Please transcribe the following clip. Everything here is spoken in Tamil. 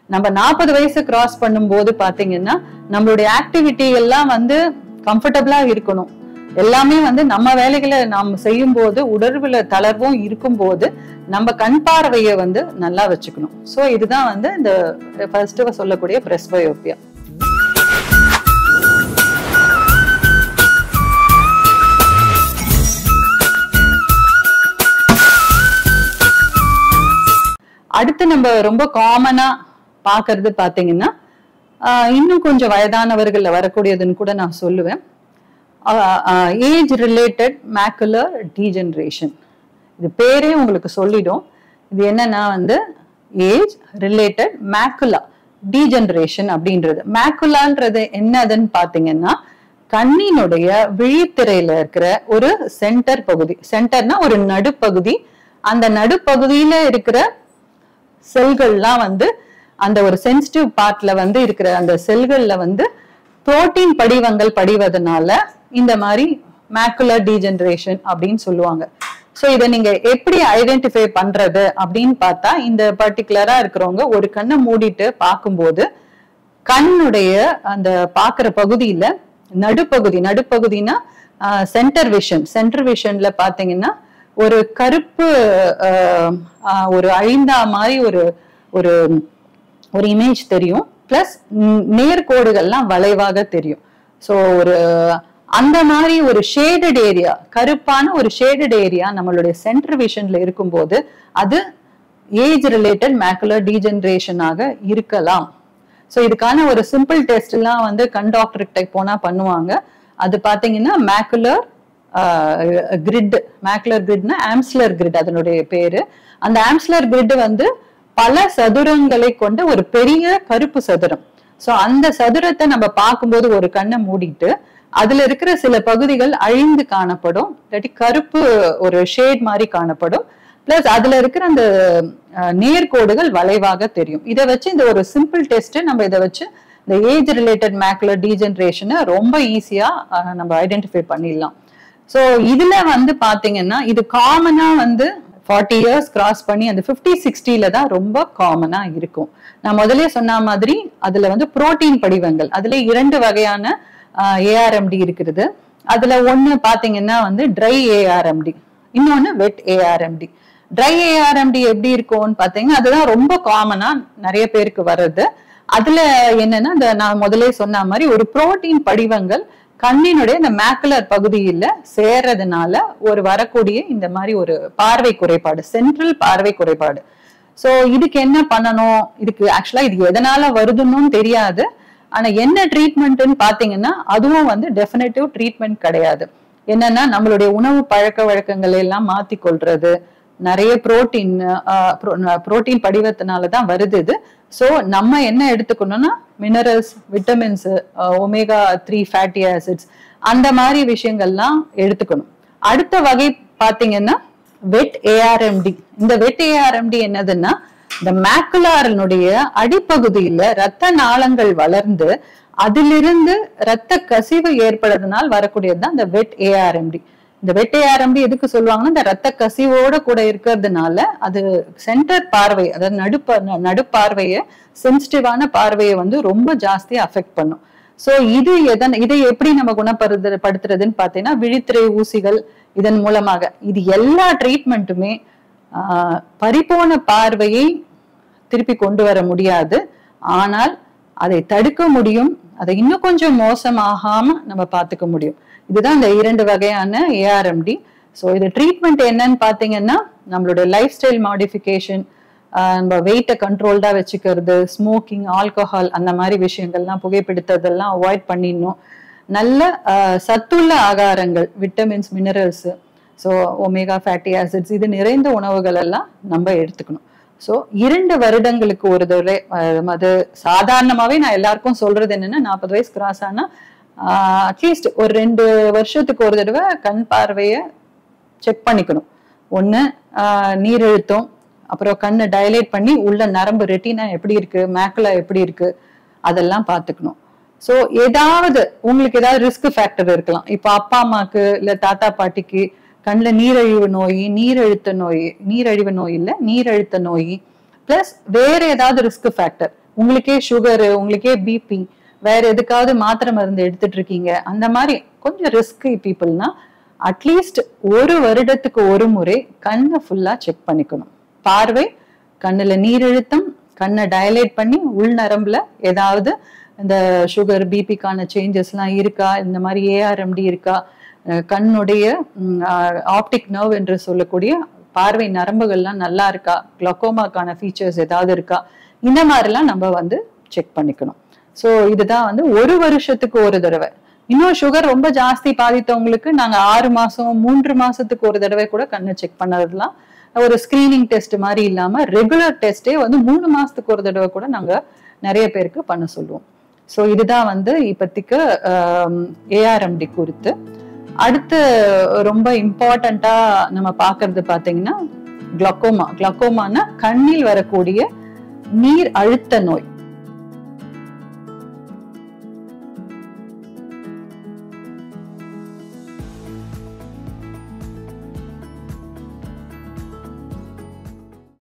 நம்ம நாற்பது வயசு கிராஸ் பண்ணும்போது பாத்தீங்கன்னா நம்மளுடைய ஆக்டிவிட்டி எல்லாம் வந்து கம்ஃபர்டபுளா இருக்கணும் எல்லாமே வந்து நம்ம வேலைகளை நாம் செய்யும் போது உணர்வுல தளர்வும் இருக்கும்போது நம்ம கண் பார்வையை வந்து நல்லா வச்சுக்கணும் ஸோ இதுதான் வந்து இந்த ஃபர்ஸ்ட் சொல்லக்கூடிய பிரஸ்பயோப்பியா அடுத்து நம்ம ரொம்ப காமனா பாக்குறது பாத்தீங்கன்னா ஆஹ் இன்னும் கொஞ்சம் வயதானவர்கள்ல வரக்கூடியதுன்னு கூட நான் சொல்லுவேன் ஏஜ் ரிலேட்டட் மேக்குலர் டீஜெனரேஷன் இது பேரே உங்களுக்கு சொல்லிடும் இது என்னன்னா வந்து ஏஜ் ரிலேட்டட் மேக்குலா டீஜெனரேஷன் அப்படின்றது மேக்குலான்றது என்னதுன்னு பாத்தீங்கன்னா கண்ணினுடைய விழித்திரையில இருக்கிற ஒரு சென்டர் பகுதி சென்டர்னா ஒரு நடுப்பகுதி அந்த நடுப்பகுதியில இருக்கிற செல்கள்லாம் வந்து அந்த ஒரு சென்சிட்டிவ் பார்ட்ல வந்து இருக்கிற அந்த செல்கள்ல வந்து புரோட்டீன் படிவங்கள் படிவதனால இந்த மாதிரி மேக்குலர் டீஜெனரேஷன் அப்படின்னு சொல்லுவாங்க ஸோ இதை நீங்க எப்படி ஐடென்டிஃபை பண்றது அப்படின்னு பார்த்தா இந்த பர்டிகுலரா இருக்கிறவங்க ஒரு கண்ணை மூடிட்டு பார்க்கும்போது கண்ணுடைய அந்த பார்க்குற பகுதியில நடுப்பகுதி நடுப்பகுதினா சென்டர் விஷன் சென்டர் விஷன்ல பாத்தீங்கன்னா ஒரு கருப்பு ஆஹ், ஆஹ், ஒரு அழிந்தா மாதிரி ஒரு ஒரு ஒரு இமேஜ் தெரியும் பிளஸ் நேர்கோடுகள்லாம் வளைவாக தெரியும் ஸோ ஒரு அந்த மாதிரி ஒரு ஷேடட் ஏரியா கருப்பான ஒரு ஷேடட் ஏரியா நம்மளுடைய சென்டர் விஷன்ல இருக்கும்போது அது ஏஜ் ரிலேட்டட் மேக்குலர் டீஜெனரேஷனாக இருக்கலாம் ஸோ இதுக்கான ஒரு சிம்பிள் டெஸ்ட் எல்லாம் வந்து கண் டாக்டர் கிட்ட போனா பண்ணுவாங்க அது பாத்தீங்கன்னா மேக்குலர் கிரிட் மேக்குலர் கிரிட்னா ஆம்ஸ்லர் கிரிட் அதனுடைய பேரு அந்த ஆம்ஸ்லர் கிரிட் வந்து பல சதுரங்களை கொண்ட ஒரு பெரிய கருப்பு சதுரம் சோ அந்த சதுரத்தை நம்ம பார்க்கும்போது ஒரு கண்ணை மூடிட்டு அதுல இருக்கிற சில பகுதிகள் அழிந்து காணப்படும் இல்லாட்டி கருப்பு ஒரு ஷேட் மாதிரி காணப்படும் பிளஸ் அதுல இருக்கிற அந்த அஹ், நேர்கோடுகள் வளைவாக தெரியும் இதை வச்சு இந்த ஒரு சிம்பிள் டெஸ்ட் நம்ம இதை வச்சு இந்த ஏஜ் ரிலேட்டட் மேக்குலர் டீஜெனரேஷனை ரொம்ப ஈஸியா நம்ம ஐடென்டிஃபை பண்ணிடலாம் ஸோ இதுல வந்து பாத்தீங்கன்னா இது காமனா வந்து ஃபார்ட்டி இயர்ஸ் கிராஸ் பண்ணி அந்த ஃபிஃப்டி சிக்ஸ்டில தான் ரொம்ப காமனா இருக்கும் நான் முதலே சொன்ன மாதிரி அதுல வந்து புரோட்டீன் படிவங்கள் அதுல இரண்டு வகையான ஏஆர்எம்டி இருக்குது அதுல ஒண்ணு பாத்தீங்கன்னா வந்து ட்ரை ஏஆர்எம்டி இன்னொன்னு வெட் ஏஆர்எம்டி ட்ரை ஏஆர்எம்டி எப்படி இருக்கும்னு பாத்தீங்கன்னா அதுதான் ரொம்ப காமனா நிறைய பேருக்கு வர்றது அதுல என்னன்னா இந்த நான் முதலே சொன்ன மாதிரி ஒரு புரோட்டீன் படிவங்கள் கண்ணினுடைய இந்த மேக்குலர் பகுதியில சேர்றதுனால ஒரு வரக்கூடிய இந்த மாதிரி ஒரு பார்வை குறைபாடு சென்ட்ரல் பார்வை குறைபாடு சோ இதுக்கு என்ன பண்ணணும் இதுக்கு ஆக்சுவலா இது எதனால வருதுன்னு தெரியாது ஆனா என்ன ட்ரீட்மெண்ட்னு பாத்தீங்கன்னா அதுவும் வந்து டெஃபினட்டிவ் ட்ரீட்மெண்ட் கிடையாது என்னன்னா நம்மளுடைய உணவு பழக்க வழக்கங்களை எல்லாம் மாத்தி கொள்றது நிறைய புரோட்டீன் புரோட்டீன் படிவத்தினால தான் வருது இது ஸோ நம்ம என்ன எடுத்துக்கணும்னா minerals vitamins omega three fatty acids அந்த மாதிரி விஷயங்கள்லாம் எடுத்துக்கணும் அடுத்த வகை பாத்தீங்கன்னா வெட் ஏஆர்எம்டி இந்த வெட் ஏஆர்எம்டி என்னதுன்னா இந்த மேக்குலாரனுடைய அடிப்பகுதியில ரத்த நாளங்கள் வளர்ந்து அதிலிருந்து ரத்த கசிவு ஏற்படுறதுனால் வரக்கூடியது தான் இந்த வெட் ஏஆர்எம்டி இந்த வெட் ஏஆர்எம்டி எதுக்கு சொல்லுவாங்கன்னா இந்த ரத்த கசிவோட கூட இருக்கிறதுனால அது சென்டர் பார்வை அதாவது நடுப்ப நடுப்பார்வையை சென்சிட்டிவான பார்வையை வந்து ரொம்ப ஜாஸ்தி அஃபெக்ட் பண்ணும் சோ இது எதன் இதை எப்படி நம்ம குணப்படுத்து படுத்துறதுன்னு பார்த்தீங்கன்னா விழித்திரை ஊசிகள் இதன் மூலமாக இது எல்லா ட்ரீட்மெண்ட்டுமே ஆஹ், பரிபூர்ண பார்வையை திருப்பி கொண்டு வர முடியாது ஆனால் அதை தடுக்க முடியும் அதை இன்னும் கொஞ்சம் மோசமாகாம நம்ம பார்த்துக்க முடியும் இதுதான் இந்த இரண்டு வகையான ஏஆர்எம்டி ஸோ இது ட்ரீட்மெண்ட் என்னன்னு பார்த்தீங்கன்னா நம்மளுடைய லைஃப் ஸ்டைல் மாடிஃபிகேஷன் நம்ம வெயிட்டை கண்ட்ரோல்டா வச்சுக்கிறது ஸ்மோக்கிங் ஆல்கஹால் அந்த மாதிரி விஷயங்கள்லாம் புகைப்பிடித்ததெல்லாம் அவாய்ட் பண்ணிடணும் நல்ல ஆஹ், சத்துள்ள ஆகாரங்கள் vitamins minerals so omega fatty acids இது நிறைந்த உணவுகள் எல்லாம் நம்ம எடுத்துக்கணும் ஸோ இரண்டு வருடங்களுக்கு ஒரு தடவை அஹ், அது சாதாரணமாவே நான் எல்லாருக்கும் சொல்றது என்னன்னா நாற்பது வயசு கிராஸ் ஆனா அட்லீஸ்ட் ஒரு ரெண்டு வருஷத்துக்கு ஒரு தடவை கண் பார்வையை செக் பண்ணிக்கணும் ஒன்று நீரெழுத்தம் அப்புறம் கண்ணை டைலேட் பண்ணி உள்ள நரம்பு ரெட்டினா எப்படி இருக்கு மேக்குலா எப்படி இருக்கு அதெல்லாம் பார்த்துக்கணும் ஸோ ஏதாவது உங்களுக்கு ஏதாவது ரிஸ்க் ஃபேக்டர் இருக்கலாம் இப்போ அப்பா அம்மாக்கு இல்லை தாத்தா பாட்டிக்கு கண்ணில் நீரழிவு நோய் நீரழுத்த நோய் நீரழிவு நோய் இல்லை நீரழுத்த நோய் ப்ளஸ் வேற ஏதாவது ரிஸ்க் ஃபேக்டர் உங்களுக்கே சுகரு உங்களுக்கே பிபி வேற எதுக்காவது மாத்திரை மருந்து எடுத்துட்டு இருக்கீங்க அந்த மாதிரி கொஞ்சம் ரிஸ்கி பீப்புள்னா அட்லீஸ்ட் ஒரு வருடத்துக்கு ஒரு முறை கண்ணை ஃபுல்லா செக் பண்ணிக்கணும் பார்வை கண்ணுல நீரிழுத்தம் கண்ணை டயலேட் பண்ணி உள் நரம்புல ஏதாவது இந்த சுகர் பிபிக்கான சேஞ்சஸ்லாம் இருக்கா இந்த மாதிரி ஏஆர்எம்டி இருக்கா அஹ் கண்ணுடைய ஆப்டிக் நர்வ் என்று சொல்லக்கூடிய பார்வை நரம்புகள்லாம் நல்லா இருக்கா குளோக்கோமாக்கான ஃபீச்சர்ஸ் ஏதாவது இருக்கா இந்த மாதிரிலாம் நம்ம வந்து செக் பண்ணிக்கணும் ஸோ இதுதான் வந்து ஒரு வருஷத்துக்கு ஒரு தடவை இன்னும் சுகர் ரொம்ப ஜாஸ்தி பாதித்தவங்களுக்கு நாங்க ஆறு மாசம் மூன்று மாசத்துக்கு ஒரு தடவை கூட கண்ணை செக் பண்ணதெல்லாம் ஒரு ஸ்கிரீனிங் டெஸ்ட் மாதிரி இல்லாம ரெகுலர் டெஸ்டே வந்து மூணு மாசத்துக்கு ஒரு தடவை கூட நாங்க நிறைய பேருக்கு பண்ண சொல்லுவோம் ஸோ இதுதான் வந்து இப்போதைக்கு ஏஆர்எம்டி குறித்து அடுத்து ரொம்ப இம்பார்ட்டண்டா நம்ம பார்க்கறது பார்த்தீங்கன்னா குளக்கோமா குளக்கோமானா கண்ணில் வரக்கூடிய நீர் அழுத்த நோய்